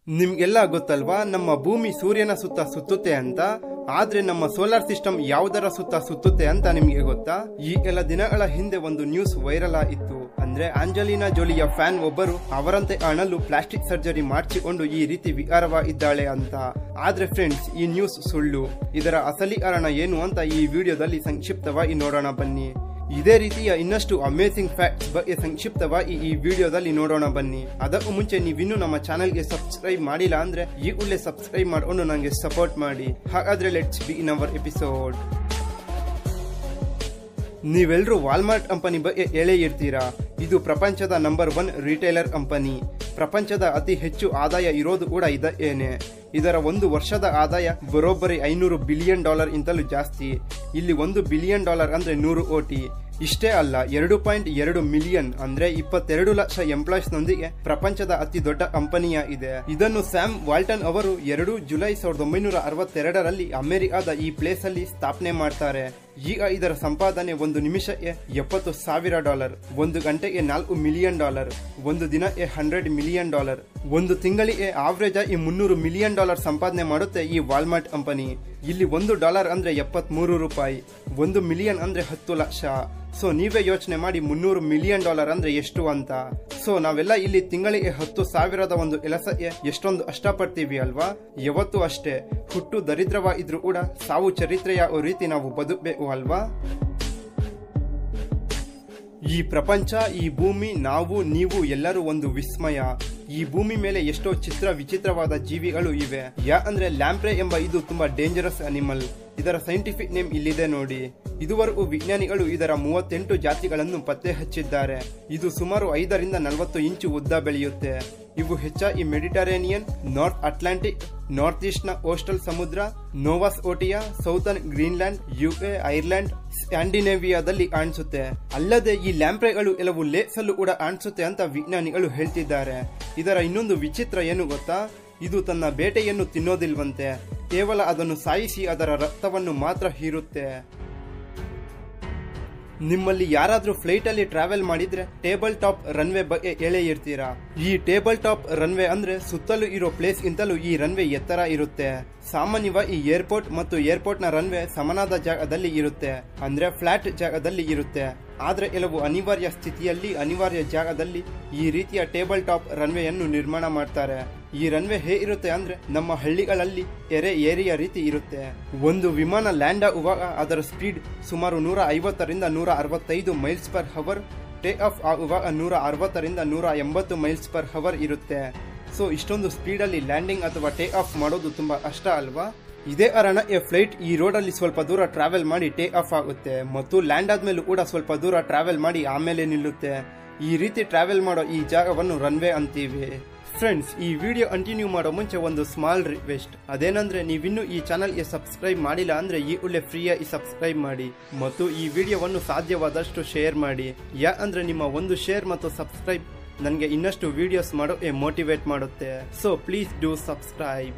ನಿಮ್ಗೆಲ್ಲ ಗೊತ್ತಲ್ವಾ ನಮ್ಮ ಭೂಮಿ ಸೂರ್ಯನ ಸುತ್ತ ಸುತ್ತುತ್ತೆ ಅಂತ ಆದ್ರೆ ನಮ್ಮ ಸೋಲಾರ್ ಸಿಸ್ಟಮ್ ಯಾವುದರ ಸುತ್ತ ಸುತ್ತುತ್ತೆ ಅಂತ ನಿಮ್ಗೆ ಗೊತ್ತಾ ಈ ಕೆಲ ದಿನಗಳ ಹಿಂದೆ ಒಂದು ನ್ಯೂಸ್ ವೈರಲ್ ಆಗಿತ್ತು ಅಂದ್ರೆ ಆಂಜಲಿನಾ ಜೋಲಿಯ ಫ್ಯಾನ್ ಒಬ್ಬರು ಅವರಂತೆ ಕಾಣಲು ಪ್ಲಾಸ್ಟಿಕ್ ಸರ್ಜರಿ ಮಾಡಿಸಿಕೊಂಡು ಈ ರೀತಿ ವಿಕಾರವಾಗಿದ್ದಾಳೆ ಅಂತ ಆದ್ರೆ ಫ್ರೆಂಡ್ಸ್ ಈ ನ್ಯೂಸ್ ಸುಳ್ಳು ಇದರ ಅಸಲಿ ಕಾರಣ ಏನು ಅಂತ ಈ ವಿಡಿಯೋದಲ್ಲಿ ಸಂಕ್ಷಿಪ್ತವಾಗಿ ನೋಡೋಣ ಬನ್ನಿ ಇದೇ ರೀತಿಯ ಇನ್ನಷ್ಟು ಅಮೇಸಿಂಗ್ ಫ್ಯಾಕ್ಟ್ಸ್ ಬಗ್ಗೆ ಸಂಕ್ಷಿಪ್ತವಾಗಿ ಈ ವಿಡಿಯೋದಲ್ಲಿ ನೋಡೋಣ ಬನ್ನಿ ಅದಕ್ಕೂ ಮುಂಚೆ ನೀವಿನ್ನೂ ನಮ್ಮ ಚಾನೆಲ್ಗೆ ಸಬ್ಸ್ಕ್ರೈಬ್ ಮಾಡಿಲ್ಲ ಅಂದ್ರೆ ಈ ಕೂಡಲೇ ಸಬ್ಸ್ಕ್ರೈಬ್ ಮಾಡ್ಕೊಂಡು ನನಗೆ ಸಪೋರ್ಟ್ ಮಾಡಿ ಹಾಗಾದ್ರೆ let's begin our episode ನೀವೆಲ್ಲರೂ ವಾಲ್ಮಾರ್ಟ್ ಕಂಪನಿ ಬಗ್ಗೆ ಹೇಳೇ ಇರ್ತೀರಾ ಇದು ಪ್ರಪಂಚದ ನಂಬರ್ ಒನ್ ರಿಟೇಲರ್ ಕಂಪನಿ ಪ್ರಪಂಚದ ಅತಿ ಹೆಚ್ಚು ಆದಾಯ ಇರೋದು ಕೂಡ ಇದ ಏನೆ ಇದರ ಒಂದು ವರ್ಷದ ಆದಾಯ ಬರೋಬ್ಬರಿ ಐನೂರು ಬಿಲಿಯನ್ ಡಾಲರ್ ಇಂತಲೂ ಜಾಸ್ತಿ ಇಲ್ಲಿ ಒಂದು ಬಿಲಿಯನ್ ಡಾಲರ್ ಅಂದ್ರೆ ನೂರು ಕೋಟಿ ಇಷ್ಟೇ ಅಲ್ಲ ಎರಡು ಪಾಯಿಂಟ್ ಎರಡು ಮಿಲಿಯನ್ ಅಂದ್ರೆ ಇಪ್ಪತ್ತೆರಡು ಲಕ್ಷ ಎಂಪ್ಲಾಯ್ಸ್ ನೊಂದಿಗೆ ಪ್ರಪಂಚದ ಅತಿ ದೊಡ್ಡ ಕಂಪನಿಯ ಇದೆ ಇದನ್ನು ಸ್ಯಾಮ್ ವಾಲ್ಟನ್ ಅವರು ಎರಡು ಜುಲೈ ಸಾವಿರದ ಒಂಬೈನೂರ ಅರವತ್ತೆರಡರಲ್ಲಿ ಅಮೆರಿಕಾದ ಈ ಪ್ಲೇಸ್ ಅಲ್ಲಿ ಸ್ಥಾಪನೆ ಮಾಡ್ತಾರೆ ಈಗ ಇದರ ಸಂಪಾದನೆ ಒಂದು ನಿಮಿಷಕ್ಕೆ ಎಪ್ಪತ್ತು ಸಾವಿರ ಡಾಲರ್ ಒಂದು ಗಂಟೆಗೆ ನಾಲ್ಕು ಮಿಲಿಯನ್ ಡಾಲರ್ ಒಂದು ದಿನಕ್ಕೆ ಹಂಡ್ರೆಡ್ ಮಿಲಿಯನ್ ಡಾಲರ್ ಒಂದು ತಿಂಗಳಿಗೆ ಆವರೇಜ್ ಆಗಿ ಮುನ್ನೂರು ಮಿಲಿಯನ್ ಡಾಲರ್ ಸಂಪಾದನೆ ಮಾಡುತ್ತೆ ಈ ವಾಲ್ಮಾರ್ಟ್ ಕಂಪನಿ ಇಲ್ಲಿ ಒಂದು ಡಾಲರ್ ಅಂದ್ರೆ ಎಪ್ಪತ್ಮೂರು ರೂಪಾಯಿ ಒಂದು ಮಿಲಿಯನ್ ಅಂದ್ರೆ ಹತ್ತು ಲಕ್ಷ ಸೊ ನೀವೇ ಯೋಚನೆ ಮಾಡಿ ಮುನ್ನೂರು ಮಿಲಿಯನ್ ಡಾಲರ್ ಅಂದ್ರೆ ಎಷ್ಟು ಅಂತ ಸೊ ನಾವೆಲ್ಲ ಇಲ್ಲಿ ತಿಂಗಳಿಗೆ ಹತ್ತು ಸಾವಿರದ ಒಂದು ಕೆಲಸಕ್ಕೆ ಎಷ್ಟೊಂದು ಕಷ್ಟಪಡ್ತೀವಿ ಅಲ್ವಾ ಯಾವತ್ತೂ ಅಷ್ಟೇ ಹುಟ್ಟು ದರಿದ್ರವಾಗಿದ್ರು ಕೂಡ ಸಾವು ಚರಿತ್ರೆಯ ರೀತಿ ನಾವು ಬದುಕಬೇಕು ಅಲ್ವಾ ಈ ಪ್ರಪಂಚ ಈ ಭೂಮಿ ನಾವು ನೀವು ಎಲ್ಲರೂ ಒಂದು ವಿಸ್ಮಯ ಈ ಭೂಮಿ ಮೇಲೆ ಎಷ್ಟೋ ಚಿತ್ರ ವಿಚಿತ್ರವಾದ ಜೀವಿಗಳು ಇವೆ ಯಾ ಅಂದ್ರೆ ಲ್ಯಾಂಪ್ರೆ ಎಂಬ ಇದು ತುಂಬಾ ಡೇಂಜರಸ್ ಅನಿಮಲ್ ಇದರ ಸೈಂಟಿಫಿಕ್ ನೇಮ್ ಇಲ್ಲಿದೆ ನೋಡಿ ಇದುವರೆಗೂ ವಿಜ್ಞಾನಿಗಳು ಇದರ ಮೂವತ್ತೆಂಟು ಜಾತಿಗಳನ್ನು ಪತ್ತೆ ಹಚ್ಚಿದ್ದಾರೆ ಇದು ಸುಮಾರು ಐದರಿಂದ ನಲವತ್ತು ಇಂಚು ಉದ್ದ ಬೆಳೆಯುತ್ತೆ ಇವು ಹೆಚ್ಚಾಗಿ Mediterranean North Atlantic North East ನ ಕೋಸ್ಟಲ್ ಸಮುದ್ರ ನೋವಾಸ್ ಓಟಿಯಾ ಸೌತರ್ನ್ ಗ್ರೀನ್ಲ್ಯಾಂಡ್ ಯುಎ ಐರ್ಲ್ಯಾಂಡ್ ಸ್ಕ್ಯಾಂಡಿನೇವಿಯಾದಲ್ಲಿ ಕಾಣಿಸುತ್ತೆ ಅಲ್ಲದೆ ಈ ಲ್ಯಾಂಪ್ರೆಗಳು ಕೆಲವು ಲೇಕ್ಸಲ್ಲೂ ಕೂಡ ಕಾಣಿಸುತ್ತೆ ಅಂತ ವಿಜ್ಞಾನಿಗಳು ಹೇಳ್ತಿದ್ದಾರೆ ಇದರ ಇನ್ನೊಂದು ವಿಚಿತ್ರ ಏನು ಗೊತ್ತಾ ಇದು ತನ್ನ ಬೇಟೆಯನ್ನು ತಿನ್ನೋದಿಲ್ವಂತೆ ಕೇವಲ ಅದನ್ನು ಸಾಯಿಸಿ ಅದರ ರಕ್ತವನ್ನು ಮಾತ್ರ ಹೀರುತ್ತೆ ನಿಮ್ಮಲ್ಲಿ ಯಾರಾದ್ರೂ ಫ್ಲೈಟ್ ಅಲ್ಲಿ ಟ್ರಾವೆಲ್ ಮಾಡಿದ್ರೆ ಟೇಬಲ್ ಟಾಪ್ ರನ್ವೇ ಬಗ್ಗೆ ಹೇಳೇ ಇರ್ತೀರಾ ಈ ಟೇಬಲ್ ಟಾಪ್ ರನ್ವೇ ಅಂದ್ರೆ ಸುತ್ತಲೂ ಇರೋ ಪ್ಲೇಸ್ ಗಿಂತಲೂ ಈ ರನ್ವೇ ಎತ್ತರ ಇರುತ್ತೆ ಸಾಮಾನ್ಯವಾಗಿ ಏರ್ಪೋರ್ಟ್ ಮತ್ತು ಏರ್ಪೋರ್ಟ್ ನ ರನ್ವೇ ಸಮನಾದ ಜಾಗದಲ್ಲಿ ಇರುತ್ತೆ ಅಂದ್ರೆ ಫ್ಲಾಟ್ ಜಾಗದಲ್ಲಿ ಇರುತ್ತೆ ಆದ್ರೆ ಕೆಲವು ಅನಿವಾರ್ಯ ಸ್ಥಿತಿಯಲ್ಲಿ ಅನಿವಾರ್ಯ ಜಾಗದಲ್ಲಿ ಈ ರೀತಿಯ ಟೇಬಲ್ ಟಾಪ್ ರನ್ವೇಯನ್ನು ನಿರ್ಮಾಣ ಮಾಡ್ತಾರೆ ಈ ರನ್ವೇ ಹೇಗಿರುತ್ತೆ ಅಂದ್ರೆ ನಮ್ಮ ಹಳ್ಳಿಗಳಲ್ಲಿ ಎರೆ ಏರಿಯ ರೀತಿ ಇರುತ್ತೆ ಒಂದು ವಿಮಾನ ಲ್ಯಾಂಡ್ ಆಗುವಾಗ ಅದರ ಸ್ಪೀಡ್ ಸುಮಾರು ನೂರ ಐವತ್ತರಿಂದ ನೂರ ಅರವತ್ತೈದು miles per hour take off ಆಗುವಾಗ ನೂರ ಅರವತ್ತರಿಂದ ನೂರ ಎಂಬತ್ತು ಮೈಲ್ಸ್ ಪರ್ ಹವರ್ ಇರುತ್ತೆ ಸೊ ಇಷ್ಟೊಂದು ಸ್ಪೀಡಲ್ಲಿ ಲ್ಯಾಂಡಿಂಗ್ ಅಥವಾ ಟೇಕ್ ಆಫ್ ಮಾಡೋದು ತುಂಬಾ ಕಷ್ಟ ಅಲ್ವಾ ಇದೇ ಕಾರಣ ಈ ಫ್ಲೈಟ್ ಈ ರೋಡಲ್ಲಿ ಸ್ವಲ್ಪ ದೂರ ಟ್ರಾವೆಲ್ ಮಾಡಿ ಟೇಕ್ ಆಫ್ ಆಗುತ್ತೆ ಮತ್ತು ಲ್ಯಾಂಡ್ ಆದ್ಮೇಲೂ ಕೂಡ ಸ್ವಲ್ಪ ದೂರ ಟ್ರಾವೆಲ್ ಮಾಡಿ ಆಮೇಲೆ ನಿಲ್ಲುತ್ತೆ ಈ ರೀತಿ ಟ್ರಾವೆಲ್ ಮಾಡೋ ಈ ಜಾಗವನ್ನು ರನ್ವೇ ಅಂತೀವಿ ಫ್ರೆಂಡ್ಸ್ ಈ ವಿಡಿಯೋ ಕಂಟಿನ್ಯೂ ಮಾಡೋ ಮುಂಚೆ ಒಂದು ಸ್ಮಾಲ್ ರಿಕ್ವೆಸ್ಟ್ ಅದೇನಂದ್ರೆ ನೀವಿನ್ನೂ ಈ ಚಾನಲ್ಗೆ ಸಬ್ಸ್ಕ್ರೈಬ್ ಮಾಡಿಲ್ಲ ಅಂದ್ರೆ ಈ ಒಳ್ಳೆ ಫ್ರೀಯಾಗಿ ಸಬ್ಸ್ಕ್ರೈಬ್ ಮಾಡಿ ಮತ್ತು ಈ ವಿಡಿಯೋವನ್ನು ಸಾಧ್ಯವಾದಷ್ಟು ಶೇರ್ ಮಾಡಿ ಯಾ ಅಂದ್ರೆ ನಿಮ್ಮ ಒಂದು ಶೇರ್ ಮತ್ತು ಸಬ್ಸ್ಕ್ರೈಬ್ ನನಗೆ ಇನ್ನಷ್ಟು ವಿಡಿಯೋಸ್ ಮಾಡೋ ಮೋಟಿವೇಟ್ ಮಾಡುತ್ತೆ ಸೊ ಪ್ಲೀಸ್ ಡೂ ಸಬ್ಸ್ಕ್ರೈಬ್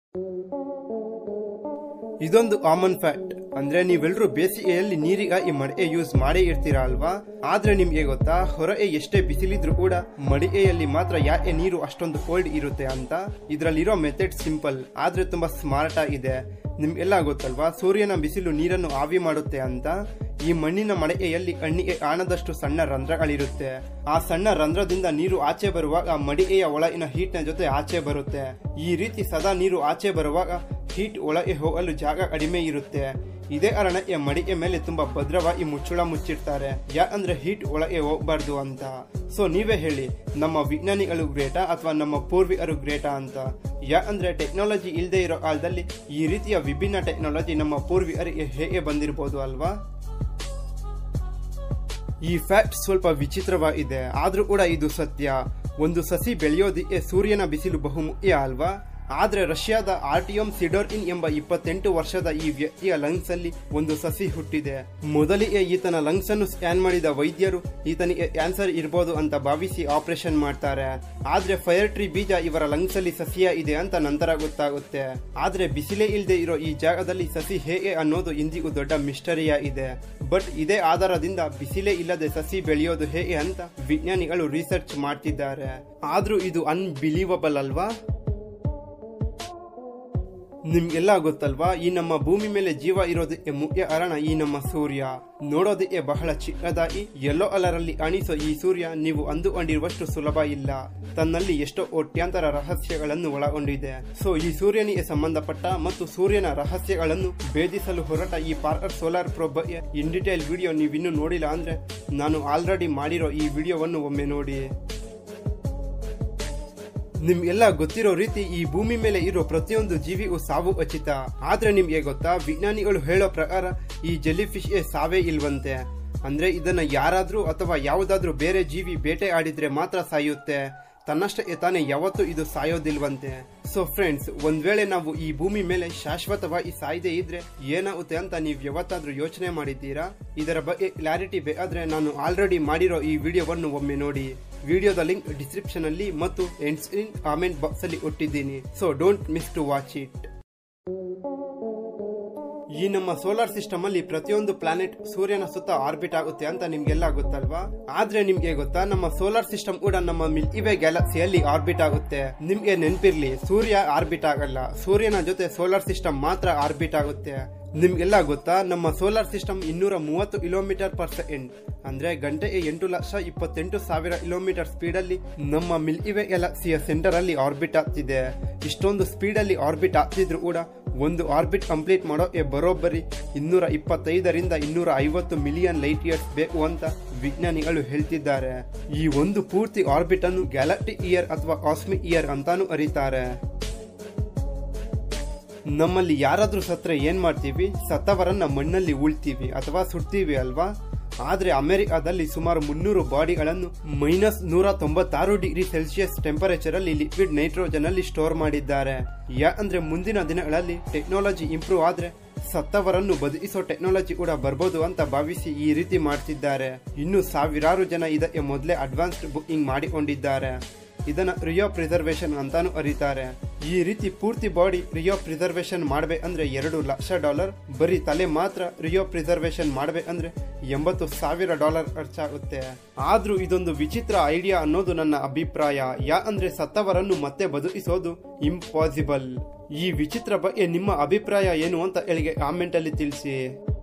ಇದೊಂದು ಕಾಮನ್ ಫ್ಯಾಕ್ಟ್ ಅಂದ್ರೆ ನೀವೆಲ್ಲರೂ ಬೇಸಿಗೆಯಲ್ಲಿ ನೀರಿಗಾಗಿ ಮಡಿಕೆ ಯೂಸ್ ಮಾಡೇ ಇರ್ತೀರಾ ಅಲ್ವಾ ಆದ್ರೆ ನಿಮ್ಗೆ ಗೊತ್ತಾ ಹೊರಗೆ ಎಷ್ಟೇ ಬಿಸಿಲಿದ್ರು ಕೂಡ ಮಡಿಕೆಯಲ್ಲಿ ಮಾತ್ರ ಯಾಕೆ ನೀರು ಅಷ್ಟೊಂದು ಕೋಲ್ಡ್ ಇರುತ್ತೆ ಅಂತ ಇದ್ರಲ್ಲಿರೋ ಮೆಥಡ್ ಸಿಂಪಲ್ ಆದ್ರೆ ತುಂಬಾ ಸ್ಮಾರ್ಟ್ ಆಗಿದೆ ನಿಮ್ಗೆಲ್ಲ ಗೊತ್ತಲ್ವಾ ಸೂರ್ಯನ ಬಿಸಿಲು ನೀರನ್ನು ಆವಿ ಮಾಡುತ್ತೆ ಅಂತ ಈ ಮಣ್ಣಿನ ಮಡಿಕೆಯಲ್ಲಿ ಕಣ್ಣಿಗೆ ಕಾಣದಷ್ಟು ಸಣ್ಣ ರಂಧ್ರಗಳಿರುತ್ತೆ ಆ ಸಣ್ಣ ರಂಧ್ರದಿಂದ ನೀರು ಆಚೆ ಬರುವಾಗ ಮಡಿಕೆಯ ಒಳಗಿನ ಹೀಟ್ ನ ಜೊತೆ ಆಚೆ ಬರುತ್ತೆ ಈ ರೀತಿ ಸದಾ ನೀರು ಆಚೆ ಬರುವಾಗ ಹೀಟ್ ಒಳಗೆ ಹೋಗಲು ಜಾಗ ಕಡಿಮೆ ಇರುತ್ತೆ ಇದೇ ಕಾರಣಕ್ಕೆ ಮಡಿಕೆ ಮೇಲೆ ತುಂಬಾ ಭದ್ರವಾಗಿ ಮುಚ್ಚಳ ಮುಚ್ಚಿರ್ತಾರೆ ಯಾಕಂದ್ರೆ ಹೀಟ್ ಒಳಗೆ ಹೋಗ್ಬಾರ್ದು ಅಂತ ಸೊ ನೀವೇ ಹೇಳಿ ನಮ್ಮ ವಿಜ್ಞಾನಿಗಳು ಗ್ರೇಟಾ ಅಥವಾ ನಮ್ಮ ಪೂರ್ವಿಕರು ಗ್ರೇಟಾ ಅಂತ ಯಾಕಂದ್ರೆ ಟೆಕ್ನಾಲಜಿ ಇಲ್ಲದೆ ಇರೋ ಕಾಲದಲ್ಲಿ ಈ ರೀತಿಯ ವಿಭಿನ್ನ ಟೆಕ್ನಾಲಜಿ ನಮ್ಮ ಪೂರ್ವಿಕರಿಗೆ ಹೇಗೆ ಬಂದಿರಬಹುದು ಅಲ್ವಾ ಈ ಫ್ಯಾಕ್ಟ್ ಸ್ವಲ್ಪ ವಿಚಿತ್ರವಾಗಿದೆ ಆದ್ರೂ ಕೂಡ ಇದು ಸತ್ಯ ಒಂದು ಸಸಿ ಬೆಳೆಯೋದಿಕ್ಕೆ ಸೂರ್ಯನ ಬಿಸಿಲು ಬಹುಮುಖ್ಯ ಅಲ್ವಾ ಆದ್ರೆ ರಷ್ಯಾದ ಆರ್ಟಿಯಂ ಸಿಡೋರ್ಇನ್ ಎಂಬ ಇಪ್ಪತ್ತೆಂಟು ವರ್ಷದ ಈ ವ್ಯಕ್ತಿಯ ಲಂಗ್ಸ್ ಅಲ್ಲಿ ಒಂದು ಸಸಿ ಹುಟ್ಟಿದೆ ಮೊದಲಿಗೆ ಈತನ ಲಂಗ್ಸ್ ಅನ್ನು ಸ್ಕ್ಯಾನ್ ಮಾಡಿದ ವೈದ್ಯರು ಈತನಿಗೆ ಕ್ಯಾನ್ಸರ್ ಇರಬಹುದು ಅಂತ ಭಾವಿಸಿ ಆಪರೇಷನ್ ಮಾಡ್ತಾರೆ ಆದ್ರೆ ಫೈರ್ ಟ್ರೀ ಬೀಜ ಇವರ ಲಂಗ್ಸ್ ಅಲ್ಲಿ ಸಸಿಯ ಇದೆ ಅಂತ ನಂತರ ಗೊತ್ತಾಗುತ್ತೆ ಆದ್ರೆ ಬಿಸಿಲೇ ಇಲ್ಲದೆ ಇರೋ ಈ ಜಾಗದಲ್ಲಿ ಸಸಿ ಹೇಗೆ ಅನ್ನೋದು ಇಂದಿಗೂ ದೊಡ್ಡ ಮಿಸ್ಟರಿಯ ಇದೆ ಬಟ್ ಇದೇ ಆಧಾರದಿಂದ ಬಿಸಿಲೇ ಇಲ್ಲದೆ ಸಸಿ ಬೆಳೆಯೋದು ಹೇಗೆ ಅಂತ ವಿಜ್ಞಾನಿಗಳು ರಿಸರ್ಚ್ ಮಾಡ್ತಿದ್ದಾರೆ ಆದ್ರೂ ಇದು ಅನ್ಬಿಲೀವಬಲ್ ಅಲ್ವಾ ನಿಮ್ಗೆಲ್ಲ ಗೊತ್ತಲ್ವಾ ಈ ನಮ್ಮ ಭೂಮಿ ಮೇಲೆ ಜೀವ ಇರೋದಕ್ಕೆ ಮುಖ್ಯ ಕಾರಣ ಈ ನಮ್ಮ ಸೂರ್ಯ ನೋಡೋದಕ್ಕೆ ಬಹಳ ಚಿಕ್ಕದಾಗಿ ಎಲ್ಲೋ ಅಲರಲ್ಲಿ ಅಣಿಸೋ ಈ ಸೂರ್ಯ ನೀವು ಅಂದುಕೊಂಡಿರುವಷ್ಟು ಸುಲಭ ಇಲ್ಲ ತನ್ನಲ್ಲಿ ಎಷ್ಟೋ ಕೋಟ್ಯಾಂತರ ರಹಸ್ಯಗಳನ್ನು ಒಳಗೊಂಡಿದೆ ಸೊ ಈ ಸೂರ್ಯನಿಗೆ ಸಂಬಂಧಪಟ್ಟ ಮತ್ತು ಸೂರ್ಯನ ರಹಸ್ಯಗಳನ್ನು ಭೇದಿಸಲು ಹೊರಟ ಈ ಪಾರ್ಕರ್ ಸೋಲಾರ್ ಪ್ರೋ ಬಗ್ಗೆ ಇನ್ ಡಿಟೇಲ್ ವಿಡಿಯೋ ನೀವಿನ್ನೂ ನೋಡಿಲ್ಲ ಅಂದ್ರೆ ನಾನು ಆಲ್ರೆಡಿ ಮಾಡಿರೋ ಈ ವಿಡಿಯೋವನ್ನು ಒಮ್ಮೆ ನೋಡಿ ನಿಮ್ಗೆಲ್ಲ ಗೊತ್ತಿರೋ ರೀತಿ ಈ ಭೂಮಿ ಮೇಲೆ ಇರೋ ಪ್ರತಿಯೊಂದು ಜೀವಿಗೂ ಸಾವು ಖಚಿತ ಆದ್ರೆ ನಿಮ್ಗೆ ಗೊತ್ತಾ ವಿಜ್ಞಾನಿಗಳು ಹೇಳೋ ಪ್ರಕಾರ ಈ ಜೆಲ್ಲಿ ಫಿಶ್ ಸಾವೇ ಇಲ್ವಂತೆ ಅಂದ್ರೆ ಇದನ್ನ ಯಾರಾದ್ರೂ ಅಥವಾ ಯಾವುದಾದ್ರೂ ಬೇರೆ ಜೀವಿ ಬೇಟೆ ಆಡಿದ್ರೆ ಮಾತ್ರ ಸಾಯುತ್ತೆ ತನ್ನಷ್ಟಕ್ಕೆ ತಾನೇ ಯಾವತ್ತೂ ಇದು ಸಾಯೋದಿಲ್ವಂತೆ ಸೊ ಫ್ರೆಂಡ್ಸ್ ಒಂದ್ ವೇಳೆ ನಾವು ಈ ಭೂಮಿ ಮೇಲೆ ಶಾಶ್ವತವಾಗಿ ಸಾಯದೆ ಇದ್ರೆ ಏನಾಗುತ್ತೆ ಅಂತ ನೀವು ಯಾವತ್ತಾದ್ರೂ ಯೋಚನೆ ಮಾಡಿದ್ದೀರಾ ಇದರ ಬಗ್ಗೆ ಕ್ಲಾರಿಟಿ ಬೇಕಾದ್ರೆ ನಾನು ಆಲ್ರೆಡಿ ಮಾಡಿರೋ ಈ ವಿಡಿಯೋವನ್ನು ಒಮ್ಮೆ ನೋಡಿ ವಿಡಿಯೋದ ಲಿಂಕ್ ಡಿಸ್ಕ್ರಿಪ್ಷನ್ ಅಲ್ಲಿ ಮತ್ತು ಎಂಡ್ ಸ್ಕ್ರೀನ್ ಕಾಮೆಂಟ್ ಬಾಕ್ಸ್ ಅಲ್ಲಿ ಕೊಟ್ಟಿದ್ದೀನಿ so don't miss to watch it ಈ ನಮ್ಮ ಸೋಲಾರ್ ಸಿಸ್ಟಮ್ ಅಲ್ಲಿ ಪ್ರತಿಯೊಂದು ಪ್ಲಾನೆಟ್ ಸೂರ್ಯನ ಸುತ್ತ ಆರ್ಬಿಟ್ ಆಗುತ್ತೆ ಅಂತ ನಿಮ್ಗೆಲ್ಲ ಗೊತ್ತಲ್ವಾ ಆದ್ರೆ ನಿಮ್ಗೆ ಗೊತ್ತಾ ನಮ್ಮ ಸೋಲಾರ್ ಸಿಸ್ಟಮ್ ಕೂಡ ನಮ್ಮ ಮಿಲ್ಕಿ ವೇ ಗ್ಯಾಲಕ್ಸಿಯಲ್ಲಿ ಆರ್ಬಿಟ್ ಆಗುತ್ತೆ ನಿಮ್ಗೆ ನೆನ್ಪಿರ್ಲಿ ಸೂರ್ಯ ಆರ್ಬಿಟ್ ಆಗಲ್ಲ ಸೂರ್ಯನ ಜೊತೆ ಸೋಲಾರ್ ಸಿಸ್ಟಮ್ ಮಾತ್ರ ಆರ್ಬಿಟ್ ಆಗುತ್ತೆ ನಿಮ್ಗೆಲ್ಲ ಗೊತ್ತಾ ನಮ್ಮ ಸೋಲಾರ್ ಸಿಸ್ಟಮ್ ಇನ್ನೂರ ಮೂವತ್ತು ಕಿಲೋಮೀಟರ್ ಪರ್ ಸೆಕೆಂಡ್ ಅಂದ್ರೆ ಗಂಟೆಗೆ ಎಂಟು ಲಕ್ಷ ಇಪ್ಪತ್ತೆಂಟು ಸಾವಿರ ಕಿಲೋಮೀಟರ್ ಸ್ಪೀಡ್ ಅಲ್ಲಿ ನಮ್ಮ ಮಿಲ್ಕಿವೇ ಗ್ಯಾಲಕ್ಸಿಯ ಸೆಂಟರ್ ಅಲ್ಲಿ ಆರ್ಬಿಟ್ ಆಗ್ತಿದೆ ಇಷ್ಟೊಂದು ಸ್ಪೀಡ್ ಅಲ್ಲಿ ಆರ್ಬಿಟ್ ಆಗ್ತಿದ್ರು ಕೂಡ ಒಂದು ಆರ್ಬಿಟ್ ಕಂಪ್ಲೀಟ್ ಮಾಡೋ ಬರೋಬ್ಬರಿ ಇನ್ನೂರ ಇಪ್ಪತ್ತೈದರಿಂದ ಇನ್ನೂರ ಐವತ್ತು ಮಿಲಿಯನ್ ಲೈಟ್ ಇಯರ್ಸ್ ಬೇಕು ಅಂತ ವಿಜ್ಞಾನಿಗಳು ಹೇಳ್ತಿದ್ದಾರೆ ಈ ಒಂದು ಪೂರ್ತಿ ಆರ್ಬಿಟ್ ಅನ್ನು ಗ್ಯಾಲಕ್ಟಿಕ್ ಇಯರ್ ಅಥವಾ ಕಾಸ್ಮಿಕ್ ಇಯರ್ ಅಂತಾನು ಅರಿತಾರೆ ನಮ್ಮಲ್ಲಿ ಯಾರಾದ್ರೂ ಸತ್ರೆ ಏನ್ ಮಾಡ್ತೀವಿ ಸತ್ತವರನ್ನ ಮಣ್ಣಲ್ಲಿ ಉಳ್ತೀವಿ ಅಥವಾ ಸುಡ್ತೀವಿ ಅಲ್ವಾ ಆದ್ರೆ ಅಮೆರಿಕಾದಲ್ಲಿ ಸುಮಾರು ಮುನ್ನೂರು ಬಾಡಿಗಳನ್ನು ಮೈನಸ್ ನೂರ ತೊಂಬತ್ತಾರು ಡಿಗ್ರಿ ಸೆಲ್ಸಿಯಸ್ ಟೆಂಪರೇಚರ್ ಅಲ್ಲಿ ಲಿಕ್ವಿಡ್ ನೈಟ್ರೋಜನ್ ಅಲ್ಲಿ ಸ್ಟೋರ್ ಮಾಡಿದ್ದಾರೆ ಯಾಕಂದ್ರೆ ಮುಂದಿನ ದಿನಗಳಲ್ಲಿ ಟೆಕ್ನಾಲಜಿ ಇಂಪ್ರೂವ್ ಆದ್ರೆ ಸತ್ತವರನ್ನು ಬದುಕಿಸೋ ಟೆಕ್ನಾಲಜಿ ಕೂಡ ಬರ್ಬೋದು ಅಂತ ಭಾವಿಸಿ ಈ ರೀತಿ ಮಾಡ್ತಿದ್ದಾರೆ ಇನ್ನು ಸಾವಿರಾರು ಜನ ಇದಕ್ಕೆ ಮೊದಲೇ ಅಡ್ವಾನ್ಸ್ಡ್ ಬುಕಿಂಗ್ ಮಾಡಿಕೊಂಡಿದ್ದಾರೆ ಇದನ್ನ ರಿಯೋ ಪ್ರಿಸರ್ವೇಶನ್ ಅಂತಾನು ಅರಿತಾರೆ ಈ ರೀತಿ ಪೂರ್ತಿ ಬಾಡಿ ರಿಯೋ ಪ್ರಿಸರ್ವೇಶನ್ ಮಾಡ್ಬೇಕಂದ್ರೆ ಎರಡು ಲಕ್ಷ ಡಾಲರ್ ಬರೀ ತಲೆ ಮಾತ್ರ ರಿಯೋ ಪ್ರಿಸರ್ವೇಶನ್ ಮಾಡ್ಬೇಕಂದ್ರೆ ಎಂಬತ್ತು ಸಾವಿರ ಡಾಲರ್ ಖರ್ಚಾಗುತ್ತೆ ಆದ್ರೂ ಇದೊಂದು ವಿಚಿತ್ರ ಐಡಿಯಾ ಅನ್ನೋದು ನನ್ನ ಅಭಿಪ್ರಾಯ ಯಾ ಅಂದ್ರೆ ಸತ್ತವರನ್ನು ಮತ್ತೆ ಬದುಕಿಸೋದು ಇಂಪಾಸಿಬಲ್ ಈ ವಿಚಿತ್ರ ಬಗ್ಗೆ ನಿಮ್ಮ ಅಭಿಪ್ರಾಯ ಏನು ಅಂತ ಎಲ್ಲಿಗೆ ಕಾಮೆಂಟ್ ಅಲ್ಲಿ ತಿಳಿಸಿ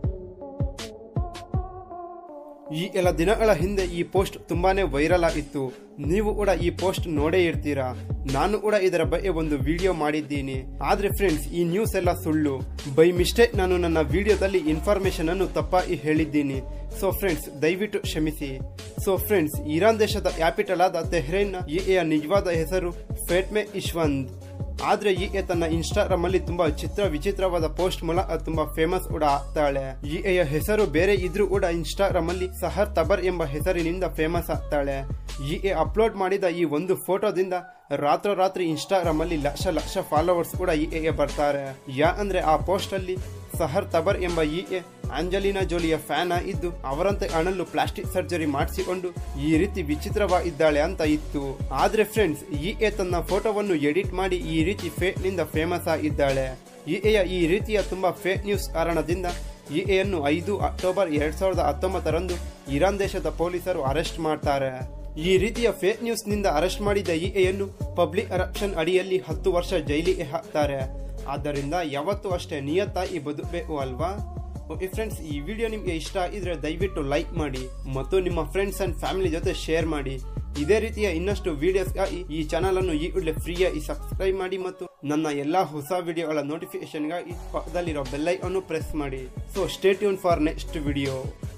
ಈ ಎಲ್ಲ ದಿನಗಳ ಹಿಂದೆ ಈ ಪೋಸ್ಟ್ ತುಂಬಾನೇ ವೈರಲ್ ಆಗಿತ್ತು ನೀವು ಕೂಡ ಈ ಪೋಸ್ಟ್ ನೋಡೇ ಇರ್ತೀರಾ ನಾನು ಕೂಡ ಇದರ ಬಗ್ಗೆ ಒಂದು ವಿಡಿಯೋ ಮಾಡಿದ್ದೀನಿ ಆದ್ರೆ ಫ್ರೆಂಡ್ಸ್ ಈ ನ್ಯೂಸ್ ಎಲ್ಲ ಸುಳ್ಳು ಬೈ ಮಿಸ್ಟೇಕ್ ನಾನು ನನ್ನ ವಿಡಿಯೋದಲ್ಲಿ ಇನ್ಫಾರ್ಮೇಶನ್ ಅನ್ನು ತಪ್ಪಾಗಿ ಹೇಳಿದ್ದೀನಿ ಸೊ ಫ್ರೆಂಡ್ಸ್ ದಯವಿಟ್ಟು ಕ್ಷಮಿಸಿ ಸೊ ಫ್ರೆಂಡ್ಸ್ ಇರಾನ್ ದೇಶದ ಕ್ಯಾಪಿಟಲ್ ಆದ ತೆಹ್ರೇನ್ ಈ ನಿಜವಾದ ಹೆಸರು ಫೇಟ್ಮೆ ಇಶ್ವಂದ್ ಆದ್ರೆ ಈಕೆ ತನ್ನ ಇನ್ಸ್ಟಾಗ್ರಾಮ್ ಅಲ್ಲಿ ತುಂಬಾ ಚಿತ್ರ ವಿಚಿತ್ರವಾದ ಪೋಸ್ಟ್ ಮೂಲಕ ತುಂಬಾ ಫೇಮಸ್ ಕೂಡ ಆಗ್ತಾಳೆ ಈಕೆಯ ಹೆಸರು ಬೇರೆ ಇದ್ರೂ ಕೂಡ ಇನ್ಸ್ಟಾಗ್ರಾಮ್ ಅಲ್ಲಿ ಸಹರ್ ತಬರ್ ಎಂಬ ಹೆಸರಿನಿಂದ ಫೇಮಸ್ ಆಗ್ತಾಳೆ ಈಕೆ ಅಪ್ಲೋಡ್ ಮಾಡಿದ ಈ ಒಂದು ಫೋಟೋದಿಂದ ರಾತ್ರೋರಾತ್ರಿ ಇನ್ಸ್ಟಾಗ್ರಾಮ್ ಅಲ್ಲಿ ಲಕ್ಷ ಲಕ್ಷ ಫಾಲೋವರ್ಸ್ ಕೂಡ ಈಕೆಗೆ ಬರ್ತಾರೆ ಯಾ ಅಂದ್ರೆ ಆ ಪೋಸ್ಟ್ ಅಲ್ಲಿ ಸಹರ್ ತಬರ್ ಎಂಬ ಈಕೆ ಆಂಜಲಿನಾ ಜೋಲಿಯ ಫ್ಯಾನ್ ಇದ್ದು ಅವರಂತೆ ಕಾಣಲು ಪ್ಲಾಸ್ಟಿಕ್ ಸರ್ಜರಿ ಮಾಡಿಸಿಕೊಂಡು ಈ ರೀತಿ ವಿಚಿತ್ರವಾಗಿದ್ದಾಳೆ ಅಂತ ಇತ್ತು ಆದ್ರೆ ಫ್ರೆಂಡ್ಸ್ ಈಕೆ ತನ್ನ ಫೋಟೋವನ್ನು ಎಡಿಟ್ ಮಾಡಿ ಈ ರೀತಿ ಫೇಕ್ ನಿಂದ ಫೇಮಸ್ ಆಗಿದ್ದಾಳೆ ಈಕೆಯ ಈ ರೀತಿಯ ತುಂಬಾ ಫೇಕ್ ನ್ಯೂಸ್ ಕಾರಣದಿಂದ ಈಕೆಯನ್ನು ಐದು ಅಕ್ಟೋಬರ್ ಎರಡ್ ಸಾವಿರದ ಹತ್ತೊಂಬತ್ತರಂದು ಇರಾನ್ ದೇಶದ ಪೊಲೀಸರು ಅರೆಸ್ಟ್ ಮಾಡ್ತಾರೆ ಈ ರೀತಿಯ ಫೇಕ್ ನ್ಯೂಸ್ ನಿಂದ ಅರೆಸ್ಟ್ ಮಾಡಿದ ಈಕೆಯನ್ನು ಪಬ್ಲಿಕ್ ಕರಪ್ಷನ್ ಅಡಿಯಲ್ಲಿ ಹತ್ತು ವರ್ಷ ಜೈಲಿಗೆ ಹಾಕ್ತಾರೆ ಆದ್ದರಿಂದ ಯಾವತ್ತೂ ಅಷ್ಟೇ ನಿಯತ್ತಾಗಿ ಬದುಕಬೇಕು ಅಲ್ವಾ ಓಕೆ ಫ್ರೆಂಡ್ಸ್ ಈ ವಿಡಿಯೋ ನಿಮಗೆ ಇಷ್ಟ ಆಗಿದ್ರೆ ದಯವಿಟ್ಟು ಲೈಕ್ ಮಾಡಿ ಮತ್ತು ನಿಮ್ಮ ಫ್ರೆಂಡ್ಸ್ ಅಂಡ್ ಫ್ಯಾಮಿಲಿ ಜೊತೆ ಶೇರ್ ಮಾಡಿ ಇದೇ ರೀತಿಯ ಇನ್ನಷ್ಟು ವಿಡಿಯೋಸ್ಗಾಗಿ ಈ ಚಾನಲ್ ಅನ್ನು ಈ ಕೂಡಲೇ ಫ್ರೀಯಾಗಿ ಸಬ್ಸ್ಕ್ರೈಬ್ ಮಾಡಿ ಮತ್ತು ನನ್ನ ಎಲ್ಲಾ ಹೊಸ ವಿಡಿಯೋಗಳ ನೋಟಿಫಿಕೇಶನ್ಗಾಗಿ ಪಕ್ಕದಲ್ಲಿರೋ ಬೆಲ್ಲೈ ಅನ್ನು ಪ್ರೆಸ್ ಮಾಡಿ so stay tune for next video